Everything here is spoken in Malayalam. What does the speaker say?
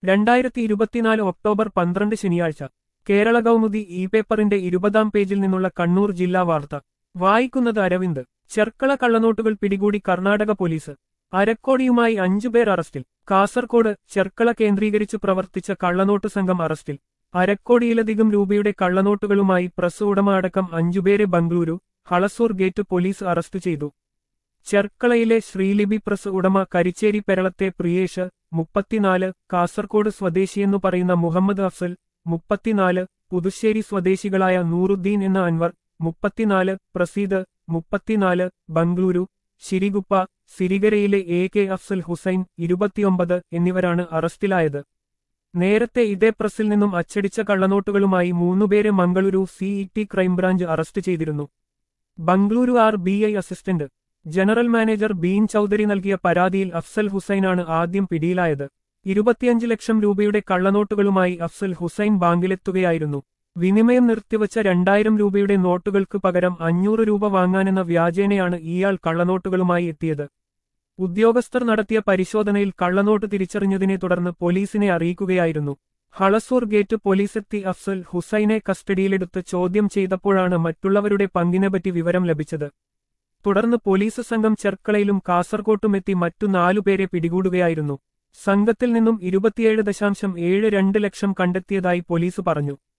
രണ്ടായിരത്തി ഇരുപത്തിനാല് ഒക്ടോബർ പന്ത്രണ്ട് ശനിയാഴ്ച കേരള കൗമുദി ഇ പേപ്പറിന്റെ ഇരുപതാം പേജിൽ നിന്നുള്ള കണ്ണൂർ ജില്ലാ വാർത്ത വായിക്കുന്നത് അരവിന്ദ് ചെർക്കള കള്ളനോട്ടുകൾ പിടികൂടി കർണാടക പോലീസ് അരക്കോടിയുമായി അഞ്ചുപേർ അറസ്റ്റിൽ കാസർകോട് ചെർക്കള കേന്ദ്രീകരിച്ച് പ്രവർത്തിച്ച കള്ളനോട്ട് സംഘം അറസ്റ്റിൽ അരക്കോടിയിലധികം രൂപയുടെ കള്ളനോട്ടുകളുമായി പ്രസ് ഉടമ അടക്കം അഞ്ചുപേരെ Bengaluru Halasur gate police arrest ചെയ്തു ചെർക്കളയിലെ ശ്രീലിപി പ്രസ് ഉടമ കരിച്ചേരി പെരളത്തെ പ്രിയേഷ് മുപ്പത്തിനാല് കാസർകോട് സ്വദേശിയെന്നു പറയുന്ന മുഹമ്മദ് അഫ്സൽ മുപ്പത്തിനാല് പുതുശ്ശേരി സ്വദേശികളായ നൂറുദ്ദീൻ എന്ന അൻവർ മുപ്പത്തിനാല് പ്രസീദ് മുപ്പത്തിനാല് ബംഗളൂരു ശിരിഗുപ്പ സിരിഗരയിലെ എ കെ അഫ്സൽ ഹുസൈൻ ഇരുപത്തിയൊമ്പത് എന്നിവരാണ് അറസ്റ്റിലായത് നേരത്തെ ഇതേ പ്രസിൽ നിന്നും അച്ചടിച്ച കള്ളനോട്ടുകളുമായി മൂന്നുപേരെ മംഗളൂരു സിഇടി ക്രൈംബ്രാഞ്ച് അറസ്റ്റ് ചെയ്തിരുന്നു Bengaluru R B I assistant general manager Bin Choudhary നൽകിയ പരാതിയിൽ അഫ്സൽ ഹുസൈനാണ് ആദ്യം പിടിയിലായത് ഇരുപത്തിയഞ്ച് ലക്ഷം രൂപയുടെ കള്ളനോട്ടുകളുമായി അഫ്സൽ ഹുസൈൻ ബാങ്കിലെത്തുകയായിരുന്നു വിനിമയം നിർത്തിവച്ച രണ്ടായിരം രൂപയുടെ നോട്ടുകൾക്ക് പകരം അഞ്ഞൂറ് രൂപ വാങ്ങാനെന്ന വ്യാജേനയാണ് ഇയാൾ കള്ളനോട്ടുകളുമായി എത്തിയത് ഉദ്യോഗസ്ഥർ നടത്തിയ പരിശോധനയിൽ കള്ളനോട്ട് തിരിച്ചറിഞ്ഞതിനെ തുടർന്ന് പോലീസിനെ അറിയിക്കുകയായിരുന്നു ഹളസൂർ ഗേറ്റ് പോലീസെത്തി അഫ്സൽ ഹുസൈനെ കസ്റ്റഡിയിലെടുത്ത് ചോദ്യം ചെയ്തപ്പോഴാണ് മറ്റുള്ളവരുടെ പങ്കിനെപ്പറ്റി വിവരം ലഭിച്ചത് തുടർന്ന് പോലീസ് സംഘം ചെർക്കളയിലും കാസർകോട്ടുമെത്തി മറ്റു നാലുപേരെ പിടികൂടുകയായിരുന്നു സംഘത്തിൽ നിന്നും ഇരുപത്തിയേഴ് ദശാംശം ഏഴ് രണ്ട് ലക്ഷം കണ്ടെത്തിയതായി പോലീസ് പറഞ്ഞു